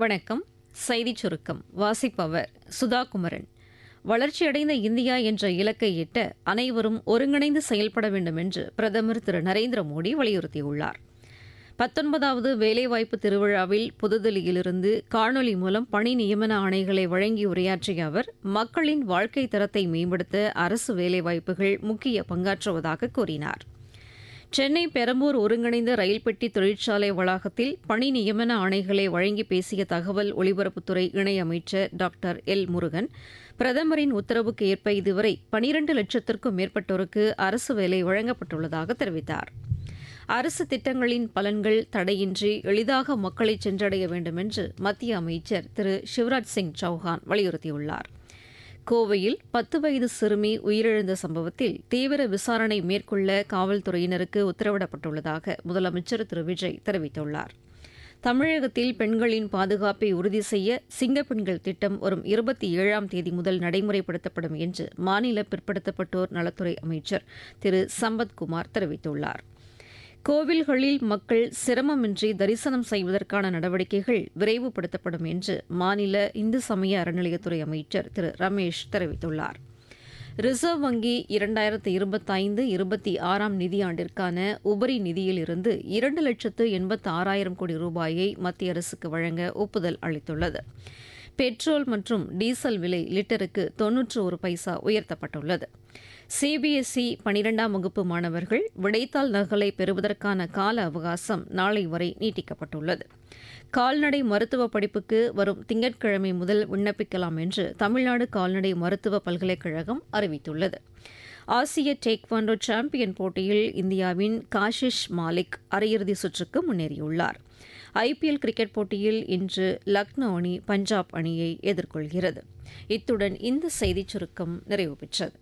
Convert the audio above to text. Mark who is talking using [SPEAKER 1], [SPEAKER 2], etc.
[SPEAKER 1] வணக்கம் செய்திச் சுருக்கம் வாசிப்பவர் சுதா குமரன் வளர்ச்சியடைந்த இந்தியா என்ற இலக்கை எட்ட அனைவரும் ஒருங்கிணைந்து செயல்பட வேண்டும் என்று பிரதமர் திரு நரேந்திர மோடி வலியுறுத்தியுள்ளார் பத்தொன்பதாவது வேலைவாய்ப்பு திருவிழாவில் புதுதில்லியிலிருந்து காணொலி மூலம் பணி நியமன ஆணைகளை வழங்கி உரையாற்றிய அவர் மக்களின் வாழ்க்கை தரத்தை மேம்படுத்த அரசு வேலைவாய்ப்புகள் முக்கிய பங்காற்றுவதாக கூறினார் சென்னை பெரம்பூர் ஒருங்கிணைந்த ரயில் பெட்டி தொழிற்சாலை வளாகத்தில் பணி நியமன ஆணைகளை வழங்கி பேசிய தகவல் ஒலிபரப்புத்துறை இணையமைச்சர் டாக்டர் எல் முருகன் பிரதமரின் உத்தரவுக்கு ஏற்ப இதுவரை பனிரண்டு லட்சத்திற்கும் மேற்பட்டோருக்கு அரசு வேலை வழங்கப்பட்டுள்ளதாக தெரிவித்தார் அரசு திட்டங்களின் பலன்கள் தடையின்றி எளிதாக மக்களை சென்றடைய வேண்டும் என்று மத்திய அமைச்சர் திரு சிவராஜ் சிங் சௌஹான் வலியுறுத்தியுள்ளார் கோவையில் பத்து வயது சிறுமி உயிரிழந்த சம்பவத்தில் தீவிர விசாரணை மேற்கொள்ள காவல்துறையினருக்கு உத்தரவிடப்பட்டுள்ளதாக முதலமைச்சர் திரு விஜய் தெரிவித்துள்ளார் தமிழகத்தில் பெண்களின் பாதுகாப்பை உறுதி செய்ய சிங்கப்பெண்கள் திட்டம் வரும் இருபத்தி ஏழாம் தேதி முதல் நடைமுறைப்படுத்தப்படும் என்று மாநில பிற்படுத்தப்பட்டோர் நலத்துறை அமைச்சர் திரு சம்பத்குமார் தெரிவித்துள்ளார் கோவில்களில் மக்கள் சிரமமின்றி தரிசனம் செய்வதற்கான நடவடிக்கைகள் விரைவுபடுத்தப்படும் என்று மாநில இந்து சமய அறநிலையத்துறை அமைச்சர் திரு ரமேஷ் தெரிவித்துள்ளார் ரிசர்வ் வங்கி இரண்டாயிரத்து இருபத்தைந்து இருபத்தி ஆறாம் நிதியாண்டிற்கான உபரி நிதியிலிருந்து இரண்டு லட்சத்து எண்பத்து ஆறாயிரம் கோடி ரூபாயை மத்திய அரசுக்கு வழங்க ஒப்புதல் அளித்துள்ளது பெட்ரோல் மற்றும் டீசல் விலை லிட்டருக்கு தொன்னூற்று ஒரு பைசா உயர்த்தப்பட்டுள்ளது சிபிஎஸ்இ பனிரெண்டாம் வகுப்பு மாணவர்கள் விடைத்தாள் நகலை பெறுவதற்கான கால அவகாசம் நாளை வரை நீட்டிக்கப்பட்டுள்ளது கால்நடை மருத்துவ படிப்புக்கு வரும் திங்கட்கிழமை முதல் விண்ணப்பிக்கலாம் என்று தமிழ்நாடு கால்நடை மருத்துவ பல்கலைக்கழகம் அறிவித்துள்ளது ஆசிய டேக்வாண்டோ சாம்பியன் போட்டியில் இந்தியாவின் காஷிஷ் மாலிக் அரையிறுதி சுற்றுக்கு முன்னேறியுள்ளார் ஐபிஎல் கிரிக்கெட் போட்டியில் இன்று லக்னோ அணி பஞ்சாப் அணியை எதிர்கொள்கிறது இத்துடன் இந்த செய்திச் சுருக்கம் நிறைவு பெற்றது